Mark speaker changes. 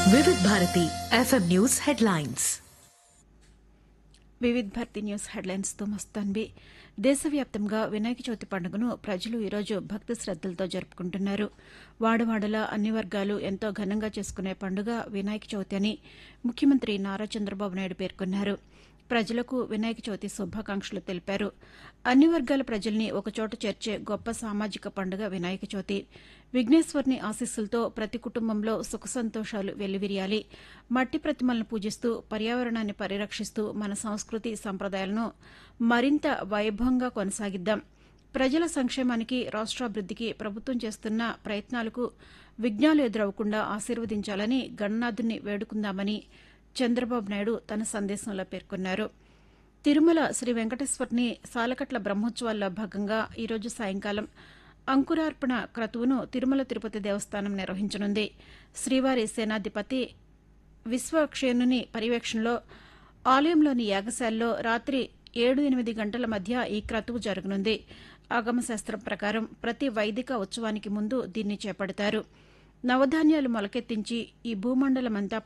Speaker 1: వివిధ Bharati F M news headlines
Speaker 2: Vividh Bharati news హెడ్లైన్స్తో మస్తాన్బి దేశవ్యాప్తంగా వినాయక చవితి పండుగను ప్రజలు ఈరోజు భక్తి శ్రద్దలతో జరుపుకుంటున్నారు వాడవాడలా అన్ని వర్గాలు ఎంతో ఘనంగా చేసుకునే పండుగ వినాయక చవితి అని ముఖ్యమంత్రి నారా చంద్రబాబు నాయుడు పేర్కొన్నారు ప్రజలకు వినాయక చవితి శుభాకాంక్షలు తెలిపారు అన్ని వర్గాల ప్రజల్ని ఒకచోట చేర్చే గొప్ప సామాజిక పండుగ వినాయక చవితి విఘ్నేశ్వర్ని ఆశీస్సులతో ప్రతి కుటుంబంలో సుఖ సంతోషాలు వెల్లివిరియాలి మట్టి ప్రతిమలను పూజిస్తూ పర్యావరణాన్ని పరిరక్షిస్తూ మన సంస్కృతి సంప్రదాయాలను మరింత వైభవంగా కొనసాగిద్దాం ప్రజల సంక్షేమానికి రాష్ట్రాభివృద్దికి ప్రభుత్వం చేస్తున్న ప్రయత్నాలకు విఘ్నాలు ఎదురవకుండా ఆశీర్వదించాలని గణనాథుని వేడుకుందామని చంద్రబాబు నాయుడు తన సందేశంలో పేర్కొన్నారు తిరుమల శ్రీ వెంకటేశ్వర్ని సాలకట్ల బ్రహ్మోత్సవాల్లో భాగంగా ఈరోజు సాయంకాలం అంకురార్పణ క్రతువును తిరుమల తిరుపతి దేవస్థానం నిర్వహించనుంది శ్రీవారి సేనాధిపతి విశ్వక్షేణుని పర్యవేక్షణలో ఆలయంలోని యాగశాలలో రాత్రి ఏడు ఎనిమిది గంటల మధ్య ఈ క్రతువు జరగనుంది ఆగమశాస్త్రం ప్రకారం ప్రతి వైదిక ఉత్సవానికి ముందు దీన్ని చేపడతారు నవధాన్యాలు మొలకెత్తించి ఈ భూమండలమంతా